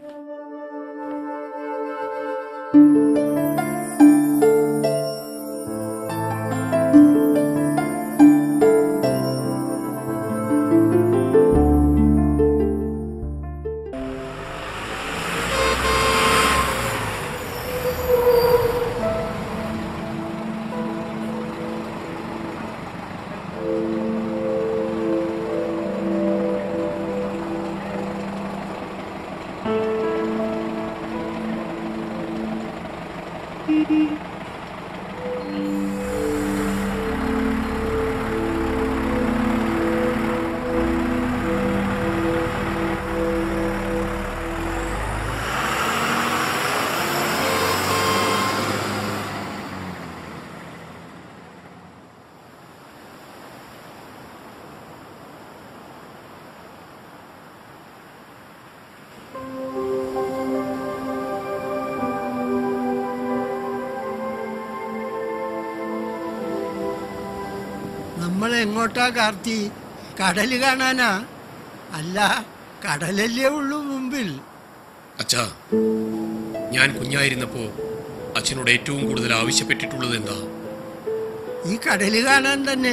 നമ്മൾ എങ്ങോട്ടാ കാർത്തി കടല് കാണാനാ അല്ല കടലല്ലേ ഉള്ളൂ മുമ്പിൽ അച്ഛാ ഞാൻ കുഞ്ഞായിരുന്നപ്പോ അച്ഛനോട് ഏറ്റവും കൂടുതൽ ആവശ്യപ്പെട്ടിട്ടുള്ളത് എന്താ ഈ കടല് കാണാൻ തന്നെ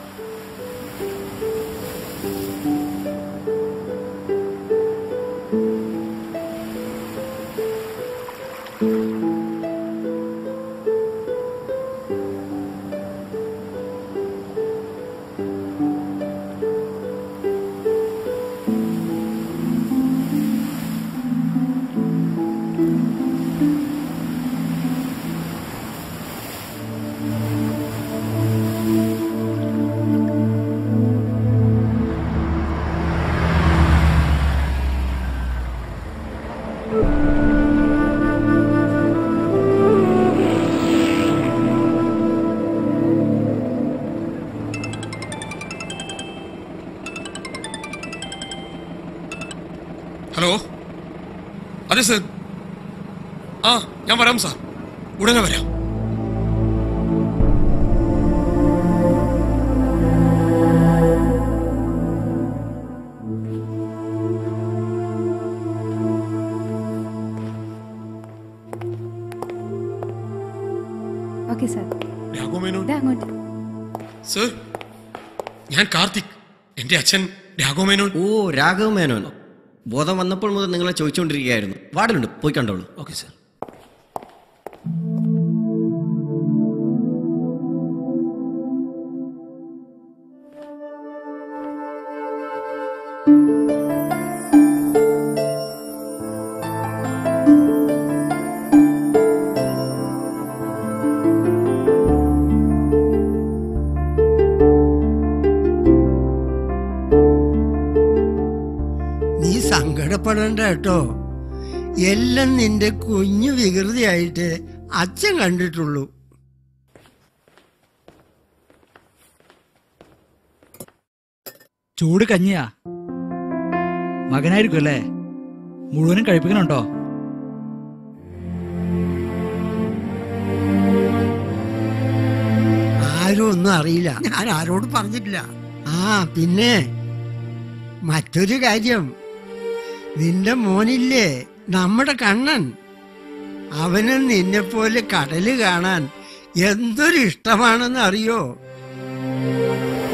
ഹലോ അതെ സർ ആ ഞാൻ വരാം സാർ ഉടനെ വരാം ഓക്കെ സാർ രാഘവമേനോൻ ഇതാ അങ്ങോട്ട് സർ ഞാൻ കാർത്തിക് എന്റെ അച്ഛൻ രാഘവമേനോൻ ഓ രാഘവ മേനോൻ ബോധം വന്നപ്പോൾ മുതൽ നിങ്ങളെ ചോദിച്ചുകൊണ്ടിരിക്കുകയായിരുന്നു വാർഡിലുണ്ട് പോയി കണ്ടോളൂ ഓക്കെ സർ നീ സങ്കടപ്പെടണ്ട കേട്ടോ എല്ലാം നിന്റെ കുഞ്ഞു വികൃതിയായിട്ട് അച്ഛൻ കണ്ടിട്ടുള്ളൂ ചൂട് കഞ്ഞിയാ മകനായിരിക്കും അല്ലേ മുഴുവനും കഴിപ്പിക്കണുണ്ടോ ആരും ഒന്നും അറിയില്ല ഞാൻ ആരോട് പറഞ്ഞിട്ടില്ല ആ പിന്നെ മറ്റൊരു കാര്യം നിന്റെ മോനില്ലേ നമ്മുടെ കണ്ണൻ അവന് നിന്നെപ്പോലെ കടല് കാണാൻ എന്തൊരു ഇഷ്ടമാണെന്ന് അറിയോ